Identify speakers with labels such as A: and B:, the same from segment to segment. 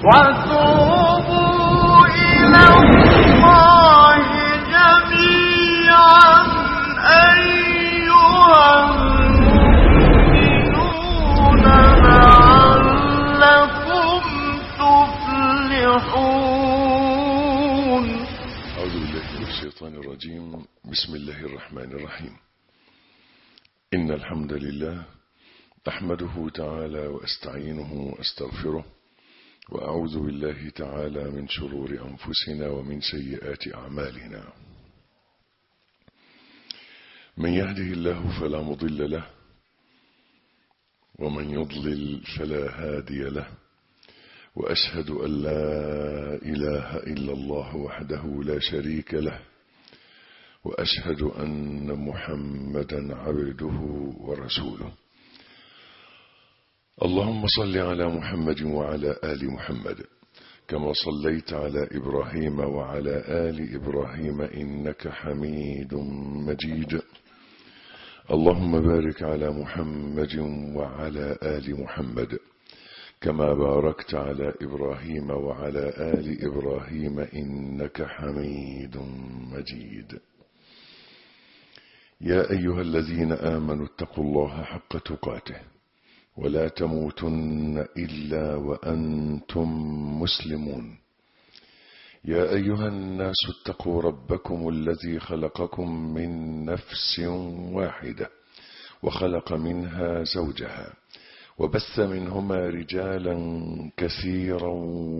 A: وتوبوا إلى الله جميعا أيها المؤمنون لعلكم تفلحون
B: أعوذ بالله من الشيطان الرجيم بسم الله الرحمن الرحيم إن الحمد لله أحمده تعالى وأستعينه وأستغفره وأعوذ بالله تعالى من شرور أنفسنا ومن سيئات أعمالنا من يهده الله فلا مضل له ومن يضلل فلا هادي له وأشهد أن لا إله إلا الله وحده لا شريك له وأشهد أن محمدا عبده ورسوله اللهم صل على محمد وعلى آل محمد كما صليت على إبراهيم وعلى آل إبراهيم إنك حميد مجيد اللهم بارك على محمد وعلى آل محمد كما باركت على إبراهيم وعلى آل إبراهيم إنك حميد مجيد يا أيها الذين آمنوا اتقوا الله حق تقاته ولا تموتن إلا وأنتم مسلمون يا أيها الناس اتقوا ربكم الذي خلقكم من نفس واحدة وخلق منها زوجها وبث منهما رجالا كثيرا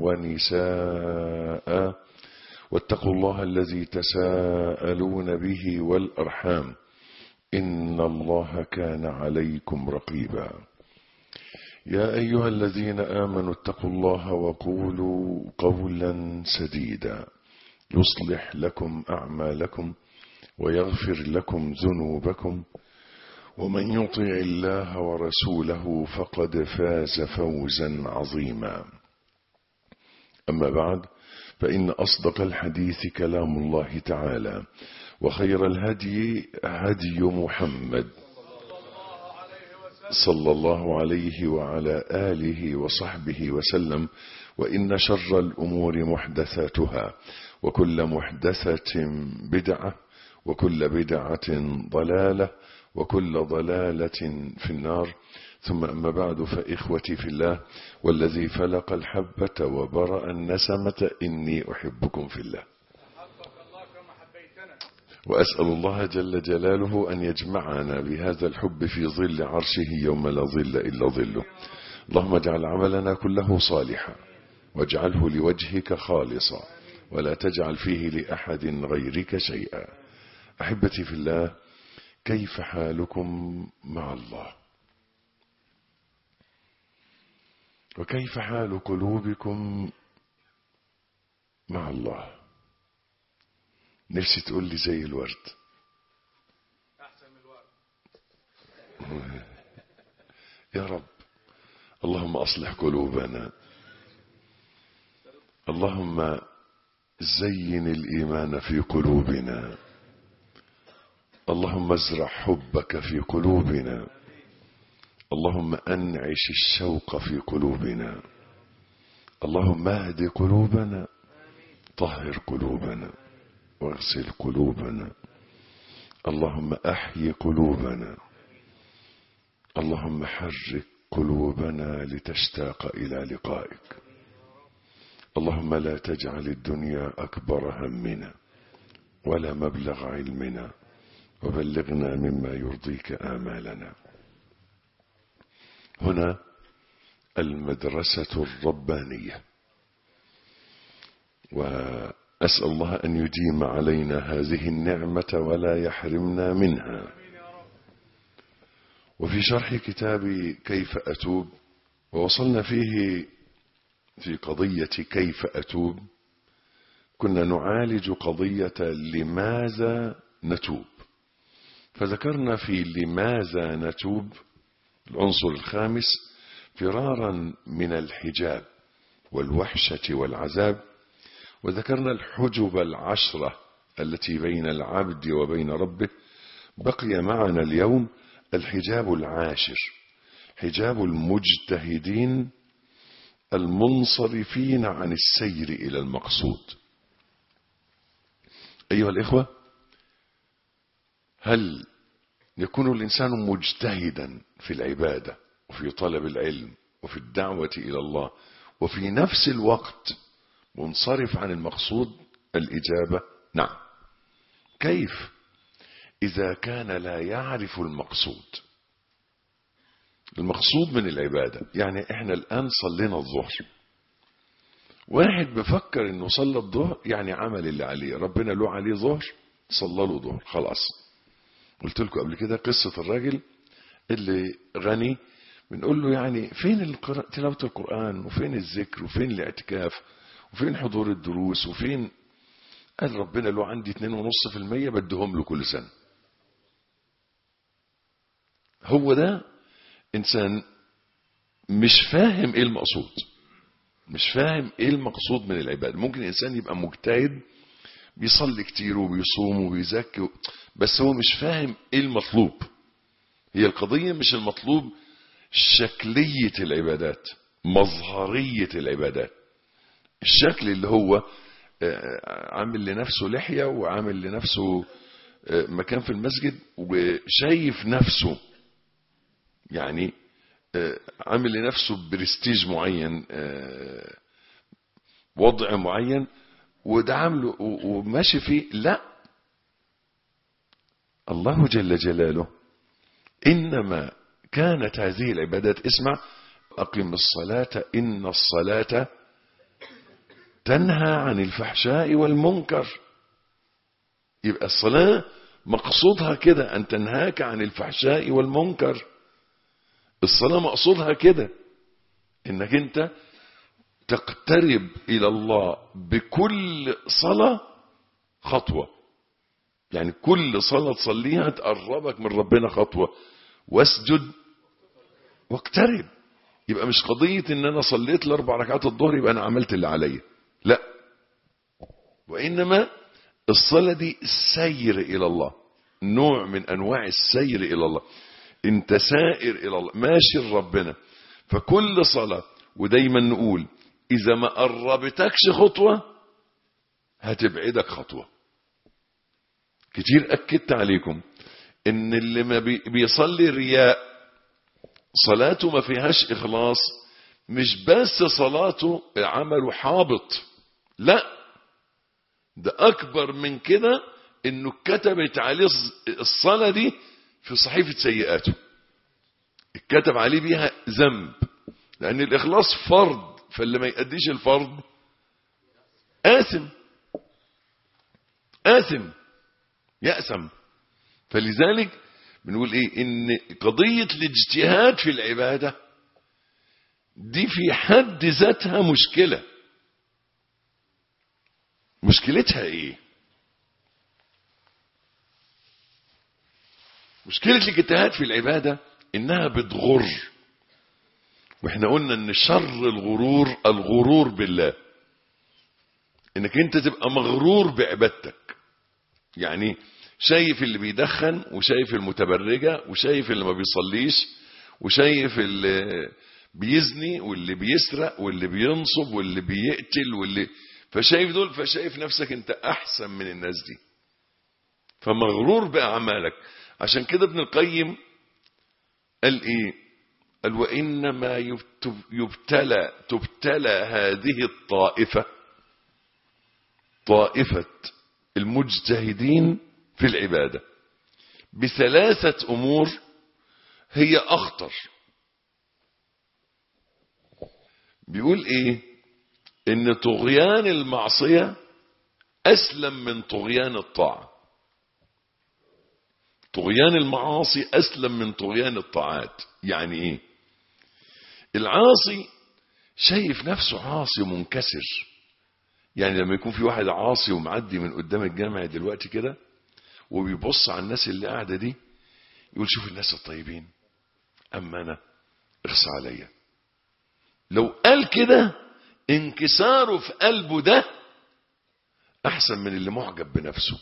B: ونساء واتقوا الله الذي تساءلون به والأرحام إن الله كان عليكم رقيبا يا أيها الذين آمنوا اتقوا الله وقولوا قولا سديدا يصلح لكم أعمالكم ويغفر لكم ذنوبكم ومن يطع الله ورسوله فقد فاز فوزا عظيما أما بعد فإن أصدق الحديث كلام الله تعالى وخير الهدي هدي محمد صلى الله عليه وعلى آله وصحبه وسلم وإن شر الأمور محدثاتها وكل محدثة بدعة وكل بدعة ضلالة وكل ضلالة في النار ثم أما بعد فإخوتي في الله والذي فلق الحبة وبرأ النسمة إني أحبكم في الله وأسأل الله جل جلاله أن يجمعنا بهذا الحب في ظل عرشه يوم لا ظل إلا ظله اللهم اجعل عملنا كله صالحا واجعله لوجهك خالصا ولا تجعل فيه لأحد غيرك شيئا أحبتي في الله كيف حالكم مع الله وكيف حال قلوبكم مع الله نفسي تقول لي زي الورد يا رب اللهم أصلح قلوبنا اللهم زين الإيمان في قلوبنا اللهم ازرع حبك في قلوبنا اللهم أنعش الشوق في قلوبنا اللهم اهد قلوبنا طهر قلوبنا واغسل قلوبنا اللهم احي قلوبنا اللهم حرك قلوبنا لتشتاق الى لقائك اللهم لا تجعل الدنيا اكبر همنا ولا مبلغ علمنا وبلغنا مما يرضيك امالنا هنا المدرسه الربانيه و أسأل الله أن يديم علينا هذه النعمة ولا يحرمنا منها وفي شرح كتاب كيف أتوب ووصلنا فيه في قضية كيف أتوب كنا نعالج قضية لماذا نتوب فذكرنا في لماذا نتوب العنصر الخامس فرارا من الحجاب والوحشة والعذاب وذكرنا الحجب العشرة التي بين العبد وبين ربه بقي معنا اليوم الحجاب العاشر حجاب المجتهدين المنصرفين عن السير إلى المقصود أيها الإخوة هل يكون الإنسان مجتهدا في العبادة وفي طلب العلم وفي الدعوة إلى الله وفي نفس الوقت منصرف عن المقصود الإجابة نعم كيف إذا كان لا يعرف المقصود المقصود من العبادة يعني احنا الآن صلينا الظهر واحد بفكر انه صلى الظهر يعني عمل اللي عليه ربنا له عليه ظهر صلى له ظهر خلاص قلت لكم قبل كده قصة الراجل اللي غني بنقول له يعني فين القراءة تلاوة القرآن وفين الذكر وفين الاعتكاف وفين حضور الدروس وفين قال ربنا له عندي 2.5% بدهم له كل سنة هو ده إنسان مش فاهم إيه المقصود مش فاهم إيه المقصود من العبادة ممكن إنسان يبقى مجتهد بيصلي كتير وبيصوم وبيزكي بس هو مش فاهم إيه المطلوب هي القضية مش المطلوب شكلية العبادات مظهرية العبادات الشكل اللي هو عامل لنفسه لحية وعامل لنفسه مكان في المسجد وشايف نفسه يعني عامل لنفسه برستيج معين وضع معين وده عامله وماشي فيه لا الله جل جلاله إنما كانت هذه العبادات اسمع أقم الصلاة إن الصلاة تنهى عن الفحشاء والمنكر يبقى الصلاة مقصودها كده أن تنهاك عن الفحشاء والمنكر الصلاة مقصودها كده انك انت تقترب الى الله بكل صلاة خطوة يعني كل صلاة تصليها تقربك من ربنا خطوة واسجد واقترب يبقى مش قضية ان انا صليت الاربع ركعات الظهر يبقى انا عملت اللي عليا لا وانما الصلاة دي سير الى الله نوع من انواع السير الى الله انت سائر الى الله ماشي لربنا فكل صلاة ودايما نقول اذا ما قربتكش خطوة هتبعدك خطوة كتير اكدت عليكم ان اللي ما بيصلي رياء صلاته ما فيهاش اخلاص مش بس صلاته عمله حابط لا ده اكبر من كده انه كتبت عليه الصلاة دي في صحيفة سيئاته اتكتب عليه بيها ذنب لأن الإخلاص فرض فاللي ما يأديش الفرض آثم آثم يأسم فلذلك بنقول إيه إن قضية الاجتهاد في العبادة دي في حد ذاتها مشكلة مشكلتها إيه مشكلة الاجتهاد في العبادة انها بتغر واحنا قلنا ان شر الغرور الغرور بالله انك انت تبقى مغرور بعبادتك يعني شايف اللي بيدخن وشايف المتبرجة وشايف اللي ما بيصليش وشايف اللي بيزني واللي بيسرق واللي بينصب واللي بيقتل واللي فشايف دول فشايف نفسك انت احسن من الناس دي فمغرور باعمالك عشان كده ابن القيم قال ايه قال وانما يبتلى تبتلى هذه الطائفه طائفه المجتهدين في العباده بثلاثه امور هي اخطر بيقول ايه ان طغيان المعصيه اسلم من طغيان الطاعه طغيان المعاصي أسلم من طغيان الطاعات يعني إيه العاصي شايف نفسه عاصي ومنكسر يعني لما يكون في واحد عاصي ومعدي من قدام الجامع دلوقتي كده وبيبص على الناس اللي قاعدة دي يقول شوف الناس الطيبين أما أنا اخصى عليا لو قال كده انكساره في قلبه ده أحسن من اللي معجب بنفسه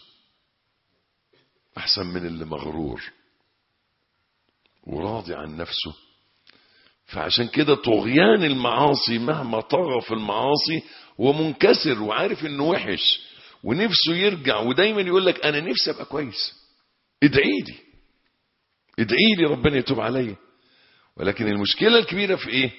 B: أحسن من اللي مغرور وراضي عن نفسه فعشان كده طغيان المعاصي مهما طغى في المعاصي هو منكسر وعارف انه وحش ونفسه يرجع ودايما يقول لك انا نفسي ابقى كويس ادعي لي ادعي لي ربنا يتوب عليا ولكن المشكلة الكبيرة في ايه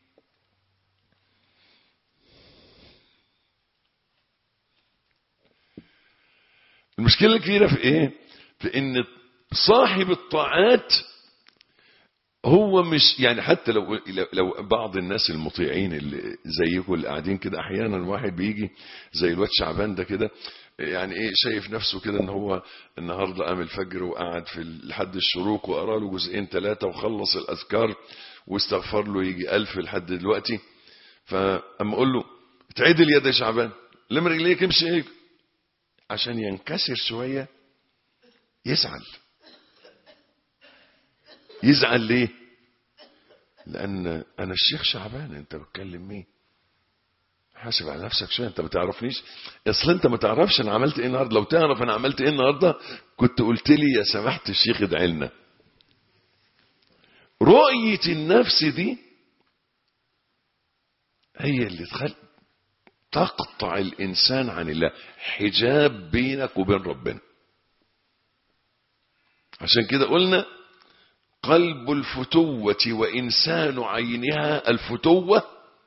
B: المشكلة الكبيرة في ايه في ان صاحب الطاعات هو مش يعني حتى لو لو بعض الناس المطيعين اللي زيكم اللي قاعدين كده احيانا واحد بيجي زي الواد شعبان ده كده يعني ايه شايف نفسه كده ان هو النهارده قام الفجر وقعد في لحد الشروق وقرا له جزئين ثلاثه وخلص الاذكار واستغفر له يجي ألف لحد دلوقتي فاما اقول له اتعدل يا ده شعبان لم رجليك امشي هيك عشان ينكسر شويه يزعل يزعل ليه لان انا الشيخ شعبان انت بتكلم مين حاسب على نفسك شويه انت ما تعرفنيش اصل انت ما تعرفش انا عملت ايه النهارده لو تعرف انا عملت ايه النهارده كنت قلت لي يا سماحه الشيخ ادعي لنا رؤيه النفس دي هي اللي تخل تقطع الانسان عن الله حجاب بينك وبين ربنا عشان كده قلنا قلب الفتوة وإنسان عينها الفتوة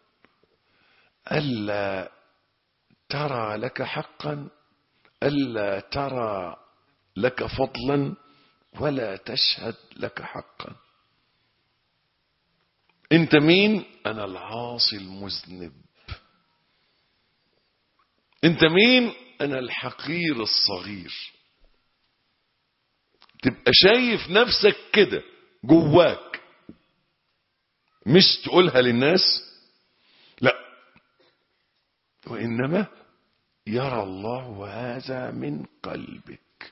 B: ألا ترى لك حقا ألا ترى لك فضلا ولا تشهد لك حقا انت مين انا العاصي المذنب انت مين انا الحقير الصغير تبقى شايف نفسك كده جواك مش تقولها للناس لا وإنما يرى الله هذا من قلبك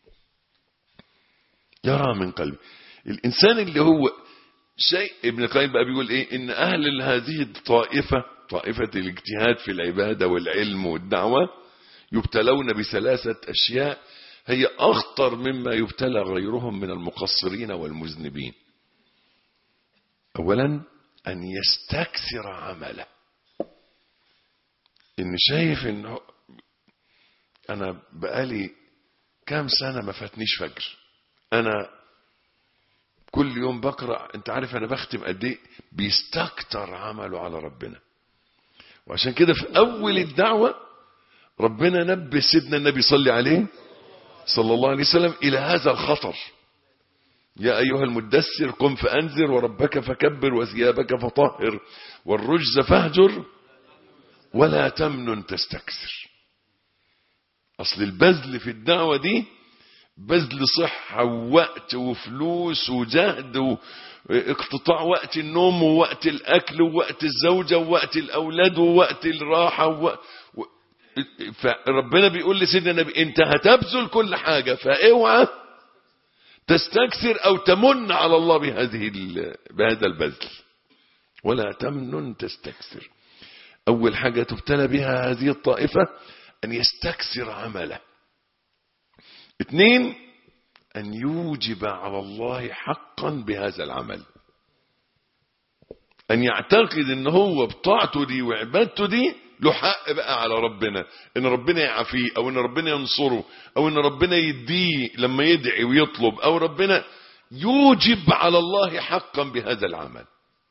B: يرى من قلبك الإنسان اللي هو شيء ابن القيم بقى بيقول ايه ان اهل هذه الطائفة طائفة الاجتهاد في العبادة والعلم والدعوة يبتلون بثلاثة اشياء هي اخطر مما يبتلى غيرهم من المقصرين والمذنبين اولا ان يستكثر عمله ان شايف ان انا بقالي كام سنة ما فاتنيش فجر انا كل يوم بقرأ انت عارف انا بختم قد ايه بيستكتر عمله على ربنا وعشان كده في اول الدعوة ربنا نبه سيدنا النبي صلى عليه صلى الله عليه وسلم الى هذا الخطر يا ايها المدثر قم فانذر وربك فكبر وثيابك فطهر والرجز فاهجر ولا تمنن تستكثر اصل البذل في الدعوة دي بذل صحة ووقت وفلوس وجهد واقتطاع وقت النوم ووقت الأكل ووقت الزوجة ووقت الأولاد ووقت الراحة و... و... فربنا بيقول لسيدنا النبي انت هتبذل كل حاجة فاوعى تستكثر او تمن على الله بهذه ال... بهذا البذل ولا تمنن تستكثر اول حاجة تبتلى بها هذه الطائفة ان يستكثر عمله اثنين أن يوجب على الله حقا بهذا العمل أن يعتقد أن هو بطاعته دي وعبادته دي له حق بقى على ربنا أن ربنا يعافيه أو أن ربنا ينصره أو أن ربنا يديه لما يدعي ويطلب أو ربنا يوجب على الله حقا بهذا العمل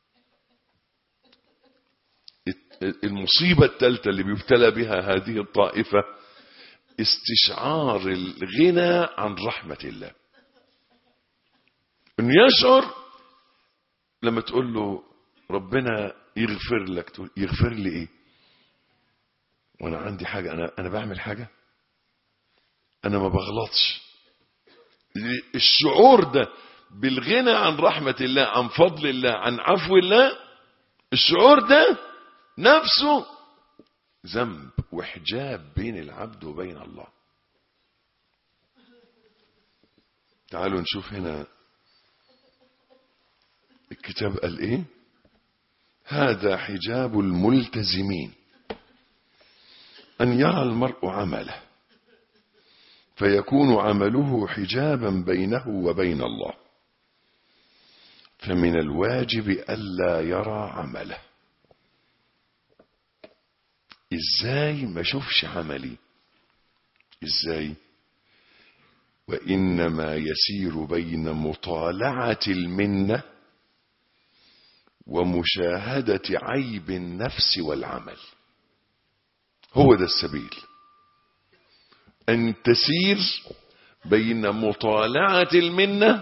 B: المصيبة الثالثة اللي بيبتلى بها هذه الطائفة استشعار الغنى عن رحمة الله انه يشعر لما تقول له ربنا يغفر لك تقول يغفر لي ايه وانا عندي حاجة انا انا بعمل حاجة انا ما بغلطش الشعور ده بالغنى عن رحمة الله عن فضل الله عن عفو الله الشعور ده نفسه ذنب وحجاب بين العبد وبين الله تعالوا نشوف هنا الكتاب قال ايه هذا حجاب الملتزمين ان يرى المرء عمله فيكون عمله حجابا بينه وبين الله فمن الواجب ألا يرى عمله ازاي ما اشوفش عملي ازاي وانما يسير بين مطالعه المنه ومشاهده عيب النفس والعمل هو ده السبيل ان تسير بين مطالعه المنه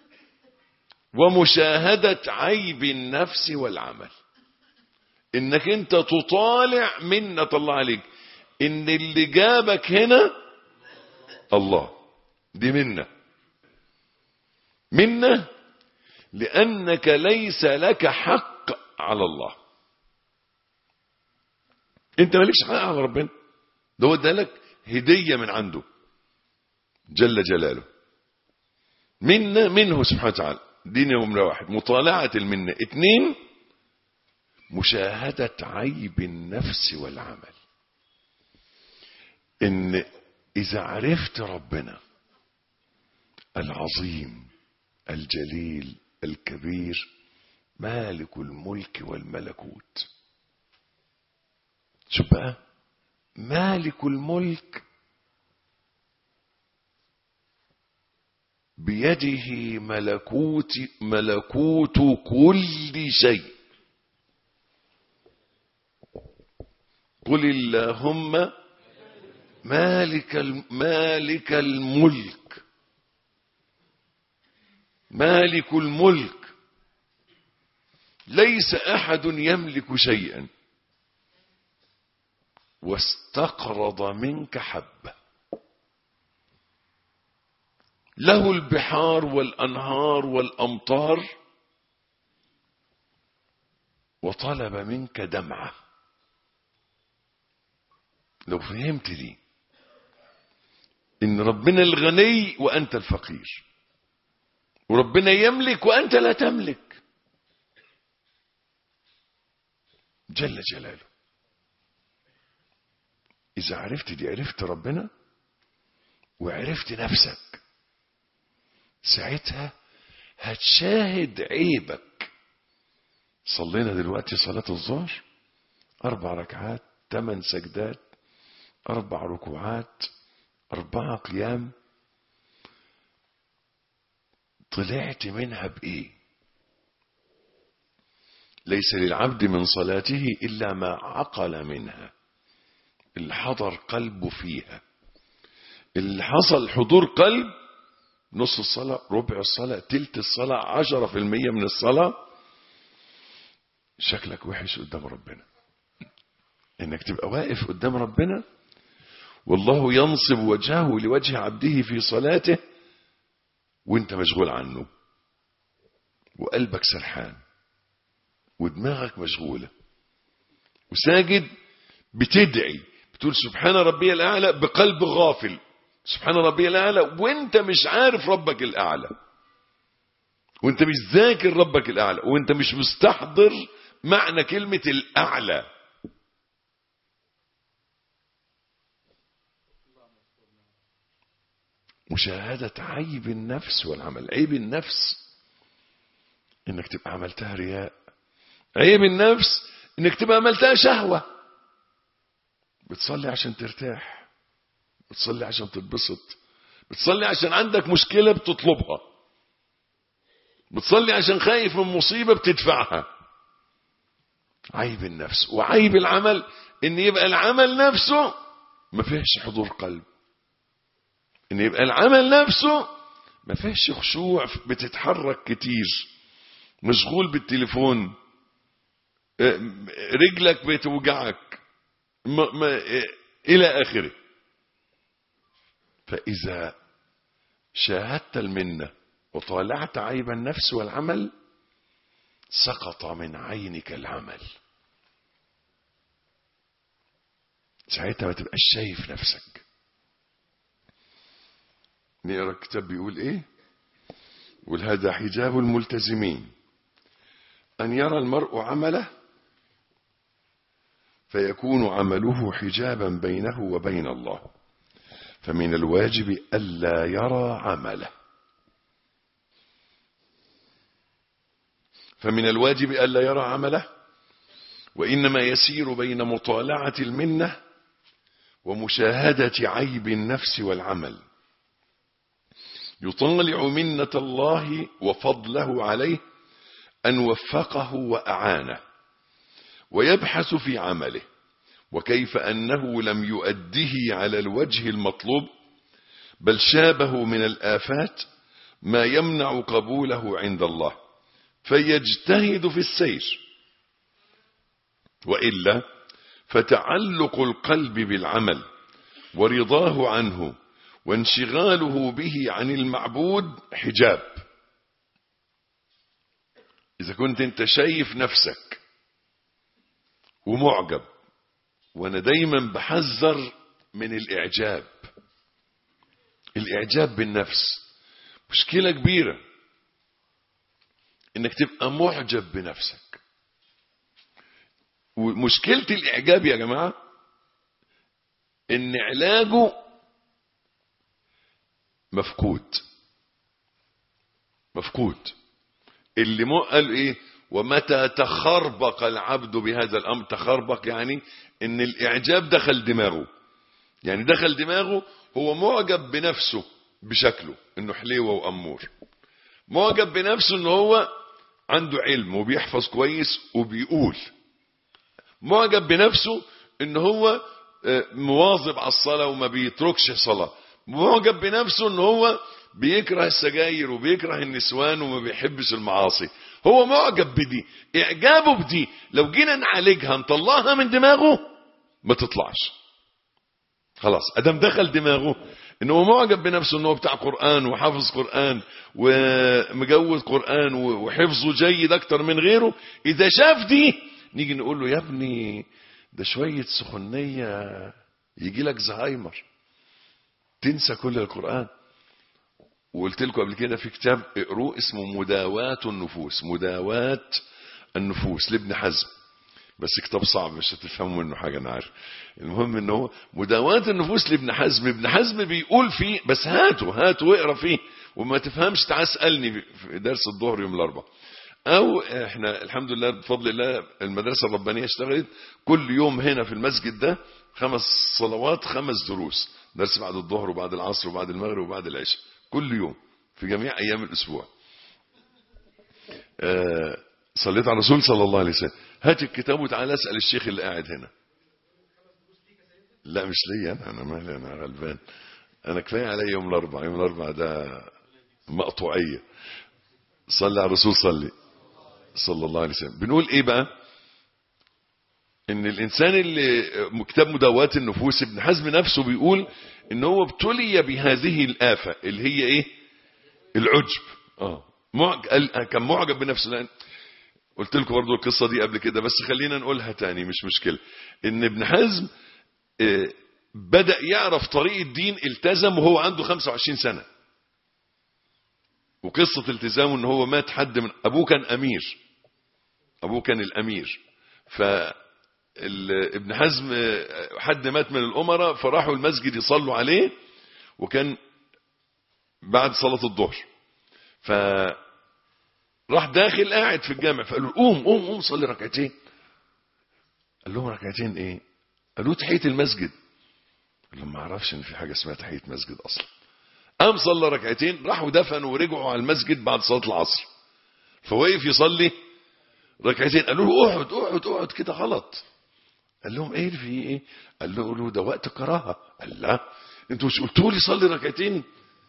B: ومشاهده عيب النفس والعمل انك انت تطالع منة الله عليك ان اللي جابك هنا الله دي منة منة لانك ليس لك حق على الله انت مالكش حق على ربنا ده هو ادالك هدية من عنده جل جلاله منة منه سبحانه وتعالى دي نمرة واحد مطالعة المنة اتنين مشاهدة عيب النفس والعمل ان اذا عرفت ربنا العظيم الجليل الكبير مالك الملك والملكوت شوف بقى مالك الملك بيده ملكوت ملكوت كل شيء قل اللهم مالك مالك الملك مالك الملك ليس احد يملك شيئا واستقرض منك حبه له البحار والانهار والامطار وطلب منك دمعه لو فهمت دي ان ربنا الغني وانت الفقير وربنا يملك وانت لا تملك جل جلاله اذا عرفت دي عرفت ربنا وعرفت نفسك ساعتها هتشاهد عيبك صلينا دلوقتي صلاة الظهر أربع ركعات ثمان سجدات أربع ركوعات أربعة قيام طلعت منها بإيه ليس للعبد من صلاته إلا ما عقل منها اللي حضر قلبه فيها اللي حصل حضور قلب نص الصلاة ربع الصلاة تلت الصلاة عشرة في المية من الصلاة شكلك وحش قدام ربنا انك تبقى واقف قدام ربنا والله ينصب وجهه لوجه عبده في صلاته وانت مشغول عنه وقلبك سرحان ودماغك مشغولة وساجد بتدعي بتقول سبحان ربي الأعلى بقلب غافل سبحان ربي الأعلى وانت مش عارف ربك الأعلى وانت مش ذاكر ربك الأعلى وانت مش مستحضر معنى كلمة الأعلى مشاهدة عيب النفس والعمل عيب النفس انك تبقى عملتها رياء عيب النفس انك تبقى عملتها شهوة بتصلي عشان ترتاح بتصلي عشان تتبسط بتصلي عشان عندك مشكلة بتطلبها بتصلي عشان خايف من مصيبة بتدفعها عيب النفس وعيب العمل ان يبقى العمل نفسه ما فيهش حضور قلب ان يبقى العمل نفسه ما فيهش خشوع بتتحرك كتير مشغول بالتليفون رجلك بتوجعك ما ما الى اخره فاذا شاهدت المنه وطالعت عيب النفس والعمل سقط من عينك العمل ساعتها ما تبقاش شايف نفسك نقرا الكتاب بيقول ايه يقول هذا حجاب الملتزمين ان يرى المرء عمله فيكون عمله حجابا بينه وبين الله فمن الواجب الا يرى عمله فمن الواجب ألا يرى عمله وإنما يسير بين مطالعة المنة ومشاهدة عيب النفس والعمل يطالع منة الله وفضله عليه أن وفقه وأعانه ويبحث في عمله وكيف أنه لم يؤده على الوجه المطلوب بل شابه من الآفات ما يمنع قبوله عند الله فيجتهد في السير وإلا فتعلق القلب بالعمل ورضاه عنه وانشغاله به عن المعبود حجاب إذا كنت أنت شايف نفسك ومعجب وأنا دايما بحذر من الإعجاب الإعجاب بالنفس مشكلة كبيرة إنك تبقى معجب بنفسك ومشكلة الإعجاب يا جماعة إن علاجه مفقود مفقود اللي مو قال ايه ومتى تخربق العبد بهذا الامر تخربق يعني ان الاعجاب دخل دماغه يعني دخل دماغه هو معجب بنفسه بشكله انه حليوه وامور معجب بنفسه ان هو عنده علم وبيحفظ كويس وبيقول معجب بنفسه ان هو مواظب على الصلاه وما بيتركش صلاه معجب بنفسه ان هو بيكره السجاير وبيكره النسوان وما بيحبش المعاصي هو معجب بدي اعجابه بدي لو جينا نعالجها نطلعها من دماغه ما تطلعش خلاص ادم دخل دماغه ان هو معجب بنفسه ان هو بتاع قران وحافظ قران ومجوز قران وحفظه جيد اكتر من غيره اذا شاف دي نيجي نقول له يا ابني ده شويه سخونيه يجي لك زهايمر تنسى كل القرآن وقلت لكم قبل كده في كتاب اقروه اسمه مداواة النفوس مداواة النفوس لابن حزم بس كتاب صعب مش هتفهموا منه حاجة أنا عارف المهم إن هو مداواة النفوس لابن حزم ابن حزم بيقول فيه بس هاته هاته واقرا فيه وما تفهمش تعال اسألني في درس الظهر يوم الأربعاء أو إحنا الحمد لله بفضل الله المدرسة الربانية اشتغلت كل يوم هنا في المسجد ده خمس صلوات خمس دروس درس بعد الظهر وبعد العصر وبعد المغرب وبعد العشاء كل يوم في جميع أيام الأسبوع آه صليت على الرسول صلى الله عليه وسلم هات الكتاب وتعالى اسأل الشيخ اللي قاعد هنا لا مش ليا أنا أنا مالي أنا غلبان أنا كفاية علي يوم الأربعاء يوم الأربعاء ده مقطوعية صلي على الرسول صلي صلى الله عليه وسلم بنقول إيه بقى ان الانسان اللي كتاب مداواة النفوس ابن حزم نفسه بيقول ان هو ابتلي بهذه الآفة اللي هي ايه العجب اه معجب كان معجب بنفسه لأن قلت لكم برضو القصة دي قبل كده بس خلينا نقولها تاني مش مشكلة ان ابن حزم اه بدأ يعرف طريق الدين التزم وهو عنده 25 سنة وقصة التزامه ان هو مات حد من ابوه كان امير ابوه كان الامير ف ابن حزم حد مات من الأمراء فراحوا المسجد يصلوا عليه وكان بعد صلاة الظهر فراح داخل قاعد في الجامع فقالوا قوم قوم قوم صلي ركعتين قال لهم ركعتين ايه قالوا تحية المسجد قال لهم ما اعرفش ان في حاجة اسمها تحية مسجد اصلا قام صلى ركعتين راحوا دفنوا ورجعوا على المسجد بعد صلاة العصر فوقف يصلي ركعتين قالوا له اقعد اقعد اقعد كده غلط قال لهم ايه في ايه قال له ده وقت كراهه قال لا انتوا مش قلتوا لي صلي ركعتين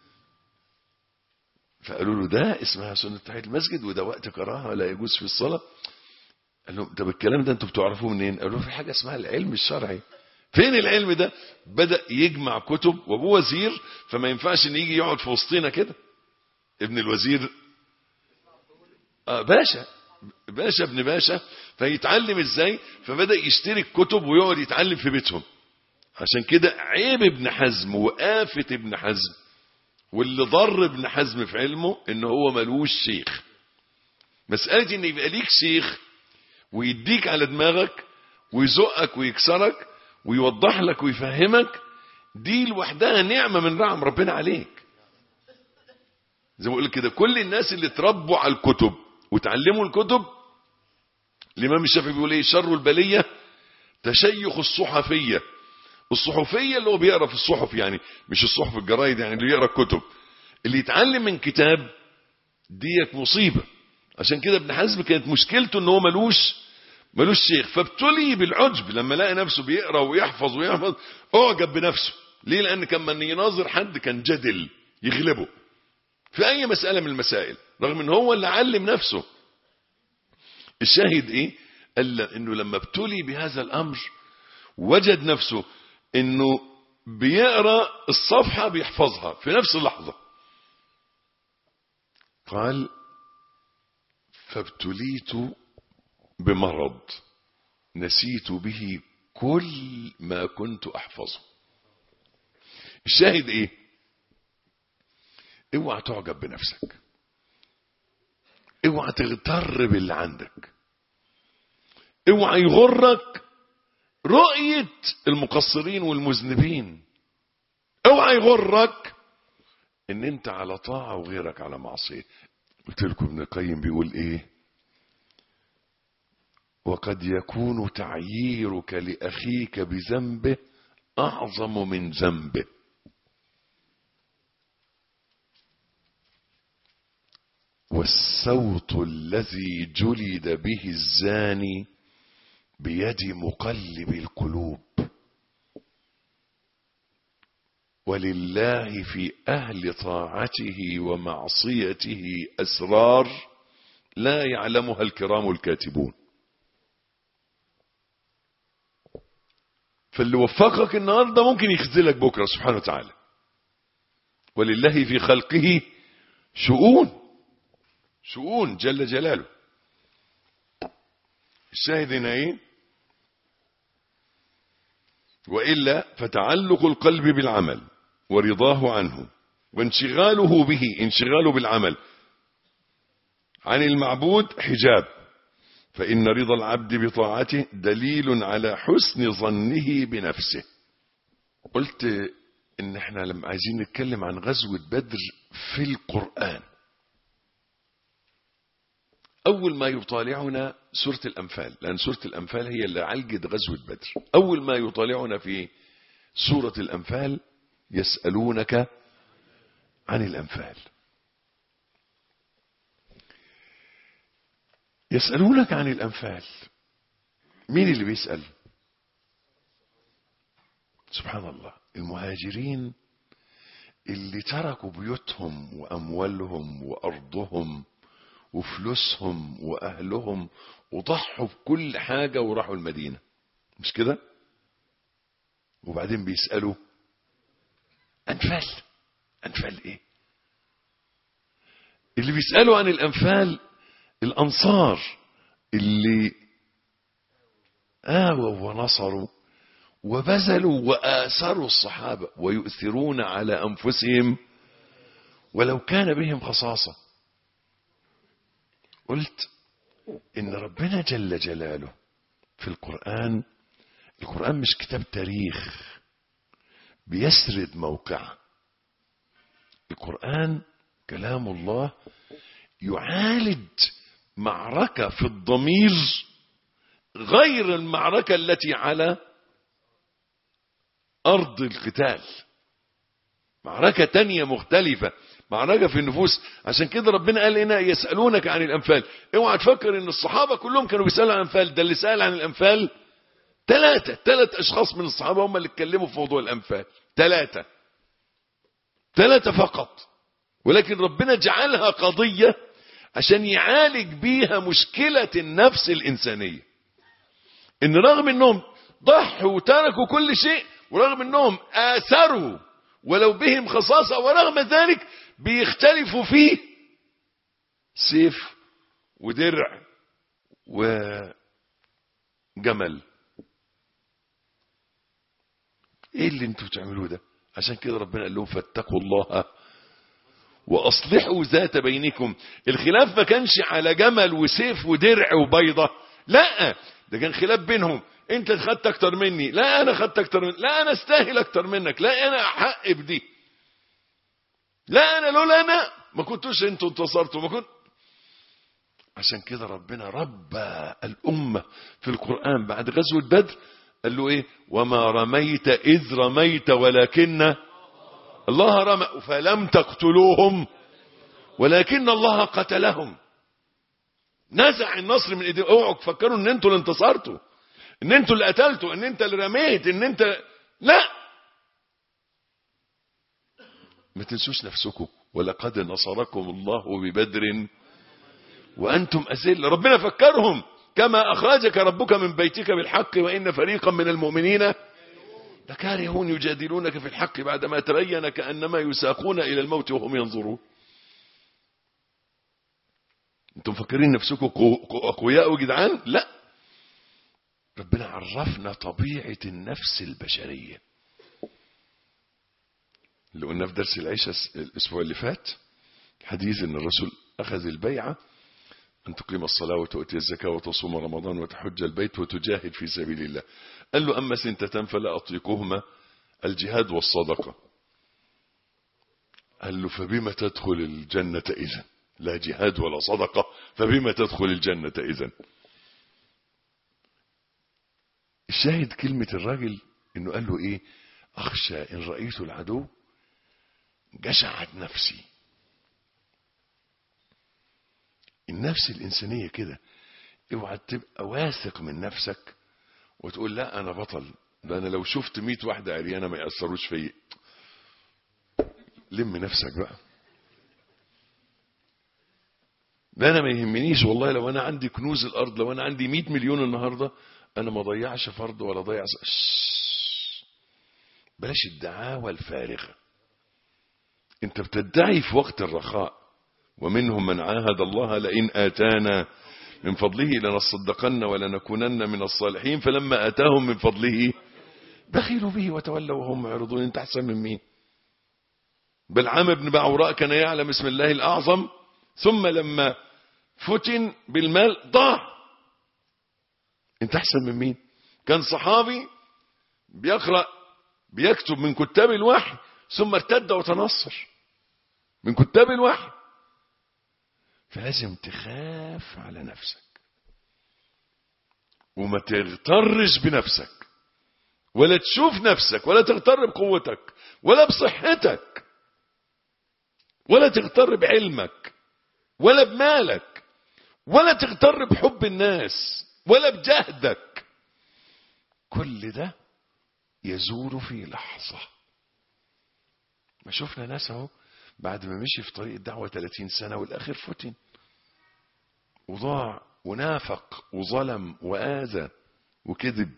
B: فقالوا له ده اسمها سنه تحيه المسجد وده وقت كراهه لا يجوز في الصلاه قال لهم طب الكلام ده انتوا بتعرفوه منين قالوا له في حاجه اسمها العلم الشرعي فين العلم ده بدا يجمع كتب وابوه وزير فما ينفعش ان يجي يقعد في وسطنا كده ابن الوزير آه باشا باشا ابن باشا فيتعلم ازاي فبدأ يشتري الكتب ويقعد يتعلم في بيتهم عشان كده عيب ابن حزم وآفة ابن حزم واللي ضر ابن حزم في علمه ان هو ملوش شيخ مسألة ان يبقى ليك شيخ ويديك على دماغك ويزقك ويكسرك ويوضح لك ويفهمك دي لوحدها نعمة من نعم ربنا عليك زي ما بقول كده كل الناس اللي اتربوا على الكتب وتعلموا الكتب الإمام الشافعي بيقول إيه شر البلية تشيخ الصحفية الصحفية اللي هو بيقرأ في الصحف يعني مش الصحف الجرايد يعني اللي يقرأ الكتب اللي يتعلم من كتاب ديت مصيبة عشان كده ابن حزم كانت مشكلته ان هو ملوش ملوش شيخ فابتلي بالعجب لما لقى نفسه بيقرا ويحفظ ويحفظ اعجب بنفسه ليه لان كان من يناظر حد كان جدل يغلبه في اي مسألة من المسائل رغم ان هو اللي علم نفسه الشاهد ايه قال انه لما ابتلي بهذا الامر وجد نفسه انه بيقرا الصفحة بيحفظها في نفس اللحظة قال فابتليت بمرض نسيت به كل ما كنت احفظه الشاهد ايه اوعى تعجب بنفسك اوعى تغتر باللي عندك اوعى يغرك رؤية المقصرين والمذنبين اوعى يغرك ان انت على طاعة وغيرك على معصية قلت لكم ابن القيم بيقول ايه وقد يكون تعييرك لأخيك بذنبه أعظم من ذنبه والسوط الذي جلد به الزاني بيد مقلب القلوب ولله في أهل طاعته ومعصيته أسرار لا يعلمها الكرام الكاتبون فاللي وفقك النهاردة ممكن يخذلك بكرة سبحانه وتعالى ولله في خلقه شؤون شؤون جل جلاله الشاهد هنا ايه وإلا فتعلق القلب بالعمل ورضاه عنه وانشغاله به انشغاله بالعمل عن المعبود حجاب فإن رضا العبد بطاعته دليل على حسن ظنه بنفسه قلت ان احنا لما عايزين نتكلم عن غزوة بدر في القرآن أول ما يطالعنا سورة الأنفال لأن سورة الأنفال هي اللي عالجت غزوة بدر أول ما يطالعنا في سورة الأنفال يسألونك عن الأنفال يسألونك عن الأنفال مين اللي بيسأل سبحان الله المهاجرين اللي تركوا بيوتهم وأموالهم وأرضهم وفلوسهم وأهلهم وضحوا بكل حاجة وراحوا المدينة مش كده وبعدين بيسألوا أنفال أنفال إيه اللي بيسألوا عن الأنفال الأنصار اللي آووا ونصروا وبذلوا وآثروا الصحابة ويؤثرون على أنفسهم ولو كان بهم خصاصة قلت إن ربنا جل جلاله في القرآن القرآن مش كتاب تاريخ بيسرد موقعه القرآن كلام الله يعالج معركة في الضمير غير المعركة التي على أرض القتال معركة تانية مختلفة معركة في النفوس عشان كده ربنا قال لنا يسألونك عن الأنفال اوعى تفكر ان الصحابة كلهم كانوا بيسألوا عن الأنفال ده اللي سأل عن الأنفال ثلاثة ثلاث أشخاص من الصحابة هم اللي اتكلموا في موضوع الأنفال ثلاثة ثلاثة فقط ولكن ربنا جعلها قضية عشان يعالج بيها مشكلة النفس الإنسانية إن رغم إنهم ضحوا وتركوا كل شيء ورغم إنهم آثروا ولو بهم خصاصة ورغم ذلك بيختلفوا فيه سيف ودرع وجمل ايه اللي انتوا بتعملوه ده عشان كده ربنا قال لهم فاتقوا الله واصلحوا ذات بينكم الخلاف ما كانش على جمل وسيف ودرع وبيضة لا ده كان خلاف بينهم انت خدت اكتر مني لا انا خدت اكتر منك لا انا استاهل اكتر منك لا انا احق بدي لا انا لولا انا ما كنتوش انتوا انتصرتوا ما كنت عشان كده ربنا ربى الأمة في القرآن بعد غزوة بدر قال له إيه وما رميت إذ رميت ولكن الله رمى فلم تقتلوهم ولكن الله قتلهم نزع النصر من ايديهم اوعوا تفكروا ان انتوا اللي انتصرتوا ان انتوا اللي قتلتوا ان انت اللي رميت ان انت لا ما تنسوش نفسكم ولقد نصركم الله ببدر وانتم اذل ربنا فكرهم كما اخرجك ربك من بيتك بالحق وان فريقا من المؤمنين لكارهون يجادلونك في الحق بعدما تبين كانما يساقون الى الموت وهم ينظرون انتم مفكرين نفسكم اقوياء وجدعان لا ربنا عرفنا طبيعه النفس البشريه اللي قلنا في درس العيشة الأسبوع اللي فات حديث أن الرسول أخذ البيعة أن تقيم الصلاة وتؤتي الزكاة وتصوم رمضان وتحج البيت وتجاهد في سبيل الله قال له أما سنتان فلا أطيقهما الجهاد والصدقة قال له فبما تدخل الجنة إذن لا جهاد ولا صدقة فبما تدخل الجنة إذن الشاهد كلمة الراجل انه قال له ايه اخشى ان رأيت العدو جشعت نفسي النفس الإنسانية كده اوعى تبقى واثق من نفسك وتقول لا أنا بطل ده أنا لو شفت ميت واحدة عريانة ما يأثروش فيا لم نفسك بقى ده أنا ما يهمنيش والله لو أنا عندي كنوز الأرض لو أنا عندي مئة مليون النهاردة أنا ما ضيعش فرض ولا ضيع بلاش الدعاوى الفارغة انت بتدعي في وقت الرخاء ومنهم من عاهد الله لئن آتانا من فضله لنصدقن ولنكونن من الصالحين فلما آتاهم من فضله بخلوا به وتولوا وهم معرضون انت احسن من مين بلعام بن بعوراء كان يعلم اسم الله الأعظم ثم لما فتن بالمال ضاع انت احسن من مين كان صحابي بيقرأ بيكتب من كتاب الوحي ثم ارتد وتنصر من كتاب الوحي فلازم تخاف على نفسك وما تغترش بنفسك ولا تشوف نفسك ولا تغتر بقوتك ولا بصحتك ولا تغتر بعلمك ولا بمالك ولا تغتر بحب الناس ولا بجهدك كل ده يزول في لحظة ما شفنا ناس اهو بعد ما مشي في طريق الدعوة 30 سنة والآخر فتن وضاع ونافق وظلم وآذى وكذب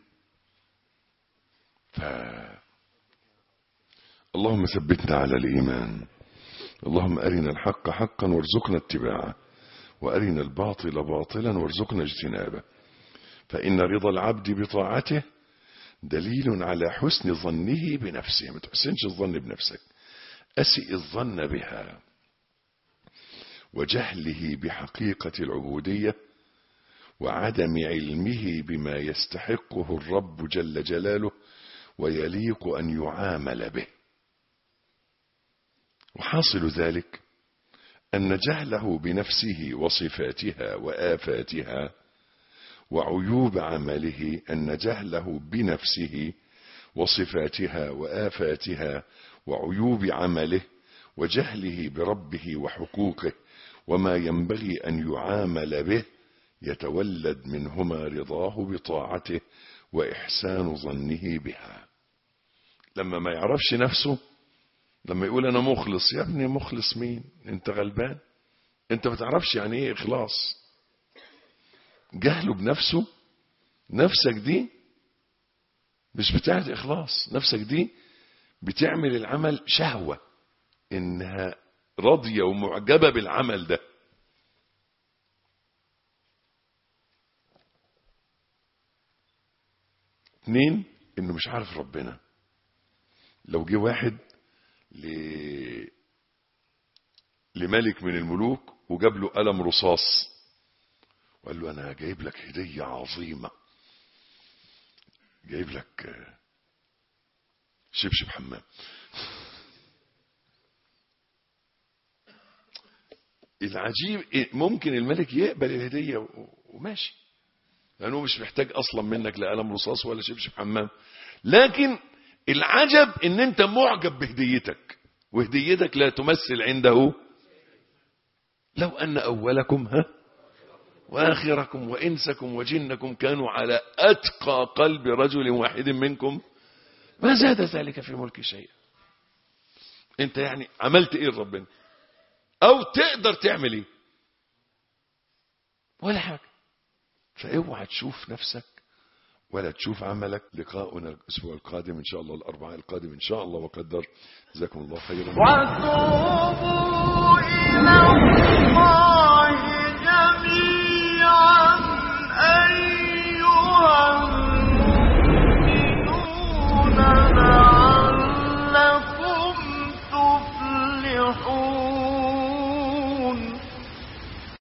B: ف اللهم ثبتنا على الإيمان اللهم أرنا الحق حقا وارزقنا اتباعه وأرنا الباطل باطلا وارزقنا اجتنابه فإن رضا العبد بطاعته دليل على حسن ظنه بنفسه ما تحسنش الظن بنفسك أسئ الظن بها وجهله بحقيقة العبودية وعدم علمه بما يستحقه الرب جل جلاله ويليق أن يعامل به وحاصل ذلك أن جهله بنفسه وصفاتها وآفاتها وعيوب عمله أن جهله بنفسه وصفاتها وآفاتها وعيوب عمله وجهله بربه وحقوقه وما ينبغي أن يعامل به يتولد منهما رضاه بطاعته وإحسان ظنه بها لما ما يعرفش نفسه لما يقول أنا مخلص يا ابني مخلص مين انت غلبان انت ما تعرفش يعني ايه إخلاص جهله بنفسه نفسك دي مش بتاعت إخلاص نفسك دي بتعمل العمل شهوة إنها راضية ومعجبة بالعمل ده اتنين إنه مش عارف ربنا لو جه واحد ل... لملك من الملوك وجاب له قلم رصاص وقال له أنا جايب لك هدية عظيمة جايب لك شبشب حمام العجيب ممكن الملك يقبل الهدية و- وماشي لأنه مش محتاج أصلا منك لا قلم رصاص ولا شبشب حمام لكن العجب إن أنت معجب بهديتك وهديتك لا تمثل عنده لو أن أولكم ها وآخركم وإنسكم وجنكم كانوا على أتقى قلب رجل واحد منكم ما زاد ذلك في ملك شيء انت يعني عملت ايه لربنا او تقدر تعمل ايه ولا حاجة فاوعى تشوف نفسك ولا تشوف عملك لقاؤنا الاسبوع القادم ان شاء الله الاربعاء القادم ان شاء الله وقدر جزاكم الله خيرا
A: وتوبوا إلى الله